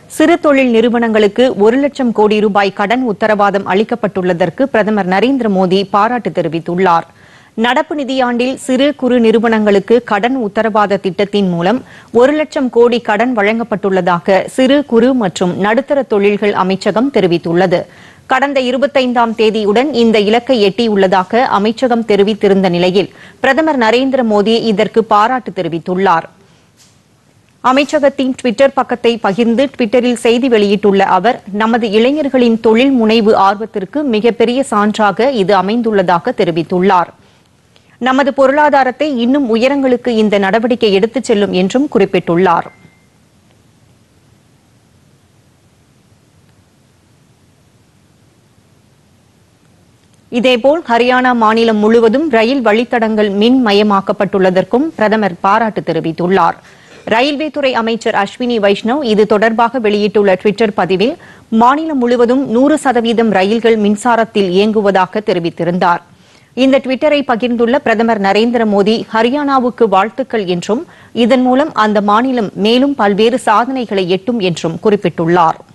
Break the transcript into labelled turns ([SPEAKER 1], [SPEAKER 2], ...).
[SPEAKER 1] சிறு தொழில் நிறுவனங்களுக்கு ஒரு லட்சம் கோடி ரூபாய் கடன் உத்தரவாதம் அளிக்கப்பட்டுள்ளதற்கு பிரதமர் நரேந்திர மோடி பாராட்டு தெரிவித்துள்ளார் நடப்பு நிதியாண்டில் சிறு குறு நிறுவனங்களுக்கு கடன் உத்தரவாத திட்டத்தின் மூலம் ஒரு லட்சம் கோடி கடன் வழங்கப்பட்டுள்ளதாக சிறு குறு மற்றும் நடுத்தர தொழில்கள் அமைச்சகம் தெரிவித்துள்ளது கடந்த இருபத்தைந்தாம் தேதியுடன் இந்த இலக்கை எட்டியுள்ளதாக அமைச்சகம் தெரிவித்திருந்த நிலையில் பிரதமர் நரேந்திர மோடி இதற்கு பாராட்டு தெரிவித்துள்ளார் அமைச்சகத்தின் டுவிட்டர் பக்கத்தை பகிர்ந்து டுவிட்டரில் செய்தி வெளியிட்டுள்ள அவர் நமது இளைஞர்களின் தொழில் முனைவு ஆர்வத்திற்கு மிகப்பெரிய சான்றாக இது அமைந்துள்ளதாக தெரிவித்துள்ளார் நமது பொருளாதாரத்தை இன்னும் உயரங்களுக்கு இந்த நடவடிக்கை எடுத்துச் செல்லும் என்றும் குறிப்பிட்டுள்ளார் இதேபோல் ஹரியானா மாநிலம் முழுவதும் ரயில் வழித்தடங்கள் மின்மயமாக்கப்பட்டுள்ளதற்கும் பிரதமர் பாராட்டு தெரிவித்துள்ளார் ரயில்வே துறை அமைச்சர் அஸ்வினி வைஷ்ணவ் இது தொடர்பாக வெளியிட்டுள்ள டுவிட்டர் பதிவில் மாநிலம் முழுவதும் நூறு சதவீதம் ரயில்கள் மின்சாரத்தில் இயங்குவதாக தெரிவித்திருந்தார் இந்த டுவிட்டரை பகிர்ந்துள்ள பிரதமர் நரேந்திர மோடி ஹரியானாவுக்கு வாழ்த்துக்கள் என்றும் இதன் மூலம் அந்த மாநிலம் மேலும் பல்வேறு சாதனைகளை எட்டும் என்றும் குறிப்பிட்டுள்ளார்